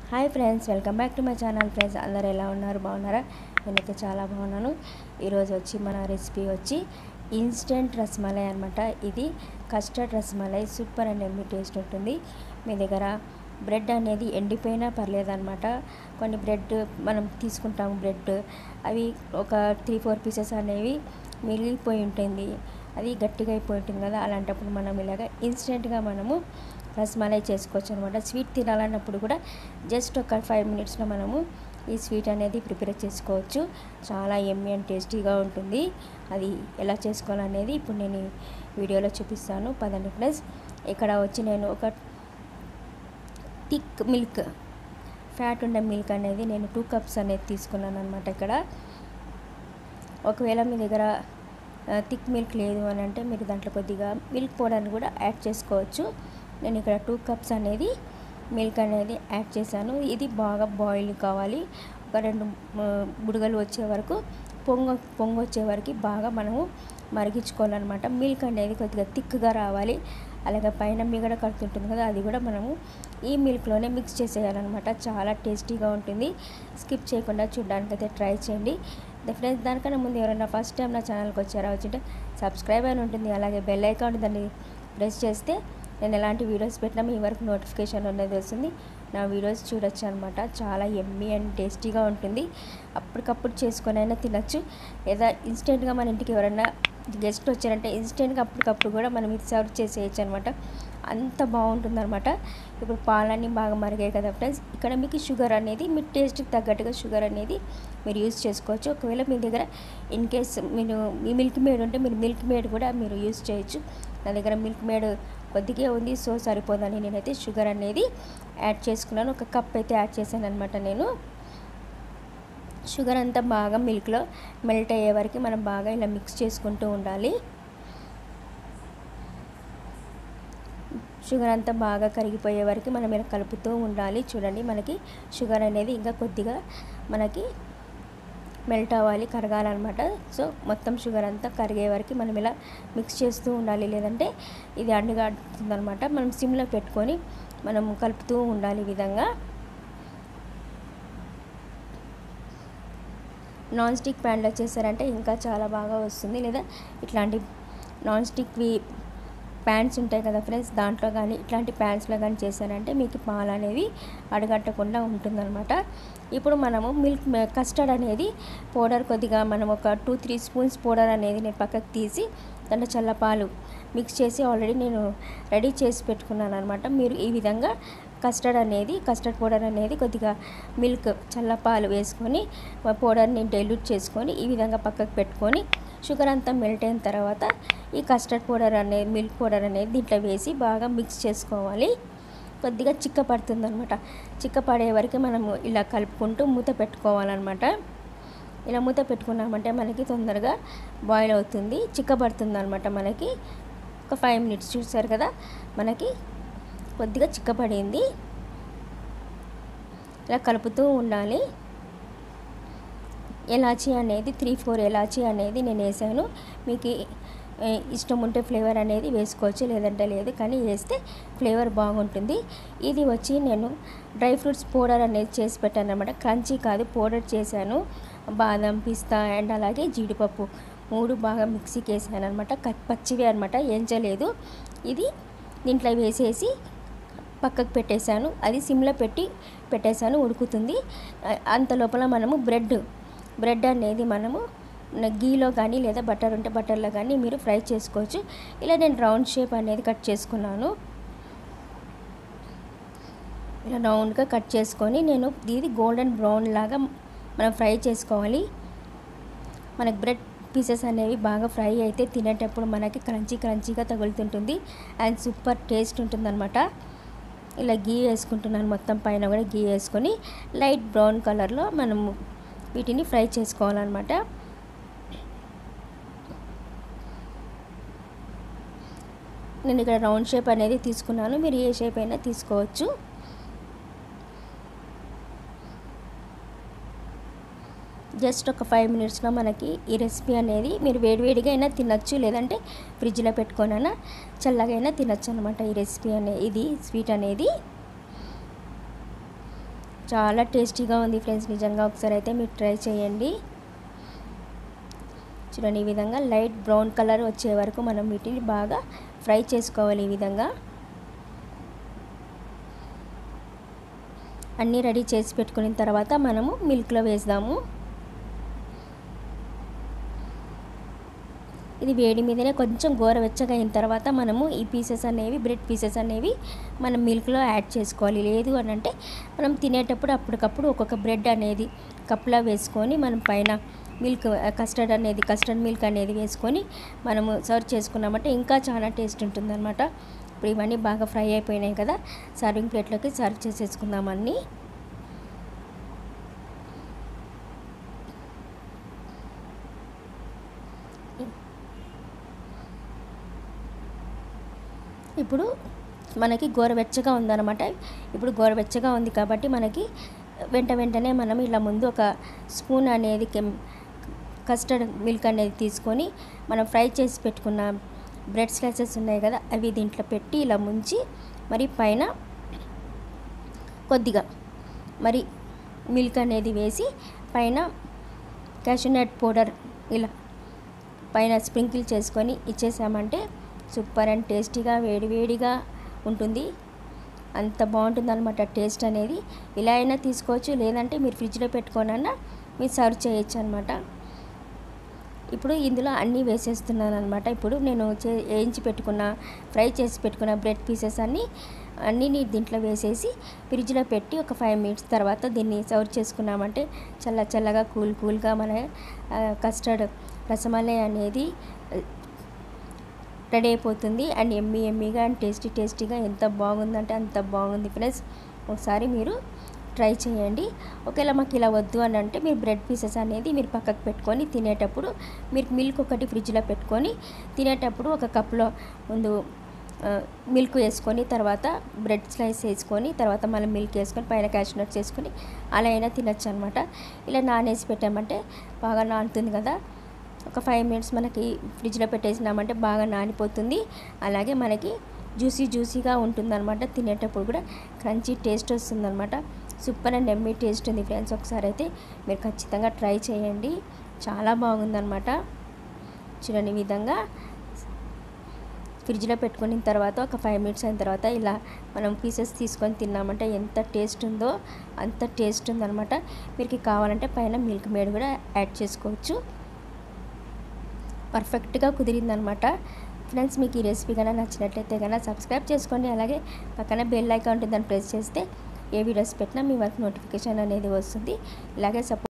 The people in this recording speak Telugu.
hi friends welcome back to my channel friends అందరు ఎలా ఉన్నారు బాగున్నారా నేనైతే చాలా బాగున్నాను ఈరోజు వచ్చి మన రెసిపీ వచ్చి ఇన్స్టెంట్ రసమలై అనమాట ఇది custard rasmalai super and yummy taste ఉంటుంది మీ దగ్గర బ్రెడ్ అనేది ఎండిపోయినా పర్లేదన్నమాట కొన్ని బ్రెడ్ మనం తీసుకుంటాము బ్రెడ్ అవి ఒక త్రీ ఫోర్ పీసెస్ అనేవి మిగిలిపోయి ఉంటుంది అది గట్టిగా అయిపోయి ఉంటుంది కదా అలాంటప్పుడు మనం ఇలాగ ఇన్స్టెంట్గా మనము రసమలై చేసుకోవచ్చు అనమాట స్వీట్ తినాలన్నప్పుడు కూడా జస్ట్ ఒక ఫైవ్ మినిట్స్లో మనము ఈ స్వీట్ అనేది ప్రిపేర్ చేసుకోవచ్చు చాలా ఎమ్మి అండ్ టేస్టీగా ఉంటుంది అది ఎలా చేసుకోవాలనేది ఇప్పుడు నేను ఈ వీడియోలో చూపిస్తాను పదండి ప్లస్ ఇక్కడ వచ్చి నేను ఒక థిక్ మిల్క్ ఫ్యాట్ ఉండే మిల్క్ అనేది నేను టూ కప్స్ అనేది తీసుకున్నాను అనమాట ఇక్కడ ఒకవేళ మీ దగ్గర థిక్ మిల్క్ లేదు అని అంటే మీరు దాంట్లో కొద్దిగా మిల్క్ పౌడర్ని కూడా యాడ్ చేసుకోవచ్చు నేను ఇక్కడ టూ కప్స్ అనేది మిల్క్ అనేది యాడ్ చేశాను ఇది బాగా బాయిల్ కావాలి ఒక రెండు బుడగలు వచ్చే వరకు పొంగ పొంగ వచ్చే వరకు బాగా మనము మరిగించుకోవాలన్నమాట మిల్క్ అనేది కొద్దిగా థిక్గా రావాలి అలాగే పైన మిగడ కడుతుంటుంది కదా అది కూడా మనము ఈ మిల్క్లోనే మిక్స్ చేసేయాలన్నమాట చాలా టేస్టీగా ఉంటుంది స్కిప్ చేయకుండా చూడడానికి అయితే ట్రై చేయండి ఫ్రెండ్స్ దానికన్నా ముందు ఎవరైనా ఫస్ట్ టైం నా ఛానల్కి వచ్చారా వచ్చింటే సబ్స్క్రైబ్ అని ఉంటుంది అలాగే బెల్ ఐకాన్ దాన్ని ప్రెస్ చేస్తే నేను ఎలాంటి వీడియోస్ పెట్టినా మీ వరకు నోటిఫికేషన్ అనేది వస్తుంది నా వీడియోస్ చూడొచ్చు అనమాట చాలా ఎమ్మీ అండ్ టేస్టీగా ఉంటుంది అప్పటికప్పుడు చేసుకొని అయినా తినచ్చు లేదా ఇన్స్టెంట్గా మన ఇంటికి ఎవరైనా గెస్ట్ వచ్చారంటే ఇన్స్టెంట్గా అప్పటికప్పుడు కూడా మనం ఇది సర్వ్ చేసేయచ్చు అనమాట అంత బాగుంటుంది అనమాట ఇప్పుడు పాలన్నీ బాగా మరిగాయి కదా ఫ్రెండ్స్ ఇక్కడ మీకు షుగర్ అనేది మీ టేస్ట్కి తగ్గట్టుగా షుగర్ అనేది మీరు యూజ్ చేసుకోవచ్చు ఒకవేళ మీ దగ్గర ఇన్ కేస్ మీరు మీ మిల్క్ మేడ్ ఉంటే మీరు మిల్క్ మేడ్ కూడా మీరు యూజ్ చేయొచ్చు నా దగ్గర మిల్క్ మేడ్ కొద్దిగా ఉంది సో సరిపోదని నేనైతే షుగర్ అనేది యాడ్ చేసుకున్నాను ఒక కప్ అయితే యాడ్ చేశాను అనమాట నేను షుగర్ అంతా బాగా మిల్క్లో మెల్ట్ అయ్యే వరకు మనం బాగా ఇలా మిక్స్ చేసుకుంటూ ఉండాలి షుగర్ అంతా బాగా కరిగిపోయే వరకు మనం ఇలా కలుపుతూ ఉండాలి చూడండి మనకి షుగర్ అనేది ఇంకా కొద్దిగా మనకి మెల్ట్ అవ్వాలి కరగాలన్నమాట సో మొత్తం షుగర్ అంతా కరిగే వరకు మనం ఇలా మిక్స్ చేస్తూ ఉండాలి లేదంటే ఇది అండుగాడుతుందనమాట మనం సిమ్లో పెట్టుకొని మనం కలుపుతూ ఉండాలి ఈ విధంగా నాన్ స్టిక్ ప్యాన్లో చేశారంటే ఇంకా చాలా బాగా వస్తుంది లేదా ఇట్లాంటి నాన్ స్టిక్వి ప్యాన్స్ ఉంటాయి కదా ఫ్రెండ్స్ దాంట్లో కానీ ఇట్లాంటి ప్యాన్స్లో కానీ చేశారంటే మీకు పాలు అనేవి అడగట్టకుండా ఉంటుందన్నమాట ఇప్పుడు మనము మిల్క్ కస్టర్డ్ అనేది పౌడర్ కొద్దిగా మనం ఒక టూ త్రీ స్పూన్స్ పౌడర్ అనేది నేను పక్కకు తీసి దాంట్లో చల్లపాలు మిక్స్ చేసి ఆల్రెడీ నేను రెడీ చేసి పెట్టుకున్నాను అనమాట మీరు ఈ విధంగా కస్టర్డ్ అనేది కస్టర్డ్ పౌడర్ అనేది కొద్దిగా మిల్క్ చల్లపాలు వేసుకొని పౌడర్ని డైల్యూట్ చేసుకొని ఈ విధంగా పక్కకు పెట్టుకొని షుగర్ అంతా మెల్ట్ అయిన తర్వాత ఈ కస్టర్డ్ పౌడర్ అనేది మిల్క్ పౌడర్ అనేది దీంట్లో వేసి బాగా మిక్స్ చేసుకోవాలి కొద్దిగా చిక్క పడుతుంది అనమాట చిక్క పడే వరకు మనము ఇలా కలుపుకుంటూ మూత పెట్టుకోవాలన్నమాట ఇలా మూత పెట్టుకున్నామంటే మనకి తొందరగా బాయిల్ అవుతుంది చిక్కబడుతుంది అనమాట మనకి ఒక ఫైవ్ మినిట్స్ చూసారు కదా మనకి కొద్దిగా చిక్కపడింది ఇలా కలుపుతూ ఉండాలి ఎలాచీ అనేది త్రీ ఫోర్ ఎలాచీ అనేది నేను వేసాను మీకు ఇష్టం ఉంటే ఫ్లేవర్ అనేది వేసుకోవచ్చు లేదంటే లేదు కానీ వేస్తే ఫ్లేవర్ బాగుంటుంది ఇది వచ్చి నేను డ్రై ఫ్రూట్స్ పౌడర్ అనేది చేసి పెట్టాను అనమాట క్రంచీ కాదు పౌడర్ చేశాను బాదం పిస్తా అండ్ అలాగే జీడిపప్పు మూడు బాగా మిక్సీకి వేసాను అనమాట పచ్చివి అనమాట ఎంచలేదు ఇది దీంట్లో వేసేసి పక్కకు పెట్టేశాను అది సిమ్లో పెట్టి పెట్టేశాను ఉడుకుతుంది అంత లోపల మనము బ్రెడ్ బ్రెడ్ అనేది మనము గీలో కానీ లేదా బటర్ ఉంటే బటర్లో కానీ మీరు ఫ్రై చేసుకోవచ్చు ఇలా నేను రౌండ్ షేప్ అనేది కట్ చేసుకున్నాను ఇలా రౌండ్గా కట్ చేసుకొని నేను ఇది గోల్డెన్ బ్రౌన్ లాగా మనం ఫ్రై చేసుకోవాలి మనకు బ్రెడ్ పీసెస్ అనేవి బాగా ఫ్రై అయితే తినేటప్పుడు మనకి క్రంచీ క్రంచీగా తగులుతుంటుంది అండ్ సూపర్ టేస్ట్ ఉంటుందన్నమాట ఇలా గీ వేసుకుంటున్నాను మొత్తం పైన కూడా గీ వేసుకొని లైట్ బ్రౌన్ కలర్లో మనము వీటిని ఫ్రై చేసుకోవాలన్నమాట నేను ఇక్కడ రౌండ్ షేప్ అనేది తీసుకున్నాను మీరు ఏ షేప్ అయినా తీసుకోవచ్చు జస్ట్ ఒక ఫైవ్ మినిట్స్లో మనకి ఈ రెసిపీ అనేది మీరు వేడివేడిగా అయినా తినచ్చు లేదంటే ఫ్రిడ్జ్లో పెట్టుకొనైనా చల్లగా అయినా తినచ్చు అనమాట ఈ రెసిపీ అనే ఇది స్వీట్ అనేది చాలా టేస్టీగా ఉంది ఫ్రెండ్స్ నిజంగా ఒకసారి అయితే మీరు ట్రై చేయండి చూడండి ఈ విధంగా లైట్ బ్రౌన్ కలర్ వచ్చే వరకు మనం వీటిని బాగా ఫ్రై చేసుకోవాలి ఈ విధంగా అన్నీ రెడీ చేసి పెట్టుకున్న తర్వాత మనము మిల్క్లో వేద్దాము ఇది వేడి మీదనే కొంచెం గోరవెచ్చగా అయిన తర్వాత మనము ఈ పీసెస్ అనేవి బ్రెడ్ పీసెస్ అనేవి మనం మిల్క్లో యాడ్ చేసుకోవాలి లేదు అని అంటే మనం తినేటప్పుడు అప్పటికప్పుడు ఒక్కొక్క బ్రెడ్ అనేది కప్లో వేసుకొని మనం పైన మిల్క్ కస్టర్డ్ అనేది కస్టర్డ్ మిల్క్ అనేది వేసుకొని మనము సర్వ్ చేసుకున్నామంటే ఇంకా చాలా టేస్ట్ ఉంటుందన్నమాట ఇప్పుడు ఇవన్నీ బాగా ఫ్రై అయిపోయినాయి కదా సర్వింగ్ ప్లేట్లోకి సర్వ్ చేసేసుకుందాం అన్నీ ఇప్పుడు మనకి గోరవెచ్చగా ఉందన్నమాట ఇప్పుడు గోరవెచ్చగా ఉంది కాబట్టి మనకి వెంట వెంటనే మనం ఇలా ముందు ఒక స్పూన్ అనేది కెమ్ కస్టర్డ్ మిల్క్ అనేది తీసుకొని మనం ఫ్రై చేసి పెట్టుకున్న బ్రెడ్ స్లైసెస్ ఉన్నాయి కదా అవి దీంట్లో పెట్టి ఇలా ముంచి మరి పైన కొద్దిగా మరి మిల్క్ అనేది వేసి పైన క్యాషనట్ పౌడర్ ఇలా పైన స్ప్రింకిల్ చేసుకొని ఇచ్చేసామంటే సూపర్ అండ్ టేస్టీగా వేడివేడిగా ఉంటుంది అంత బాగుంటుంది అనమాట టేస్ట్ అనేది ఇలా అయినా తీసుకోవచ్చు లేదంటే మీరు ఫ్రిడ్జ్లో పెట్టుకోనన్నా మీరు సర్వ్ చేయొచ్చు అనమాట ఇప్పుడు ఇందులో అన్నీ వేసేస్తున్నాను అనమాట ఇప్పుడు నేను చే వేయించి పెట్టుకున్న ఫ్రై చేసి పెట్టుకున్న బ్రెడ్ పీసెస్ అన్నీ అన్నీ దీంట్లో వేసేసి ఫ్రిడ్జ్లో పెట్టి ఒక ఫైవ్ మినిట్స్ తర్వాత దీన్ని సర్వ్ చేసుకున్నామంటే చల్ల చల్లగా కూల్ కూల్గా మన కస్టర్డ్ రసమలై అనేది రెడీ అయిపోతుంది అండ్ ఎమ్మీ ఎమ్మీగా అండ్ టేస్టీ టేస్టీగా ఎంత బాగుందంటే అంత బాగుంది ఫ్రెండ్స్ ఒకసారి మీరు ట్రై చేయండి ఒకవేళ మాకు ఇలా వద్దు అని అంటే మీరు బ్రెడ్ పీసెస్ అనేది మీరు పక్కకు పెట్టుకొని తినేటప్పుడు మీరు మిల్క్ ఒకటి ఫ్రిడ్జ్లో పెట్టుకొని తినేటప్పుడు ఒక కప్లో ముందు మిల్క్ వేసుకొని తర్వాత బ్రెడ్ స్లైస్ వేసుకొని తర్వాత మళ్ళీ మిల్క్ వేసుకొని పైన క్యాషనట్స్ వేసుకొని అలా అయినా తినచ్చు అనమాట ఇలా నానేసి పెట్టామంటే బాగా నానుతుంది కదా ఒక ఫైవ్ మినిట్స్ మనకి ఫ్రిడ్జ్లో పెట్టేసినామంటే బాగా నానిపోతుంది అలాగే మనకి జ్యూసీ జ్యూసీగా ఉంటుందన్నమాట తినేటప్పుడు కూడా క్రంచీ టేస్ట్ వస్తుందన్నమాట సూపర్ అండ్ ఎమ్మీ టేస్ట్ ఉంది ఫ్రెండ్స్ ఒకసారి అయితే మీరు ఖచ్చితంగా ట్రై చేయండి చాలా బాగుందన్నమాట చూడండి ఈ విధంగా ఫ్రిడ్జ్లో పెట్టుకున్న తర్వాత ఒక ఫైవ్ మినిట్స్ అయిన తర్వాత ఇలా మనం పీసెస్ తీసుకొని తిన్నామంటే ఎంత టేస్ట్ ఉందో అంత టేస్ట్ ఉందన్నమాట మీకు కావాలంటే పైన మిల్క్ మేడ్ కూడా యాడ్ చేసుకోవచ్చు పర్ఫెక్ట్గా కుదిరిందనమాట ఫ్రెండ్స్ మీకు ఈ రెసిపీ కన్నా నచ్చినట్లయితే కన్నా సబ్స్క్రైబ్ చేసుకోండి అలాగే పక్కన బెల్ ఐకాన్ ఉంటుంది దాన్ని ప్రెస్ చేస్తే ఏ వీడియోస్ పెట్టినా మీ వరకు నోటిఫికేషన్ అనేది వస్తుంది ఇలాగే సపోర్ట్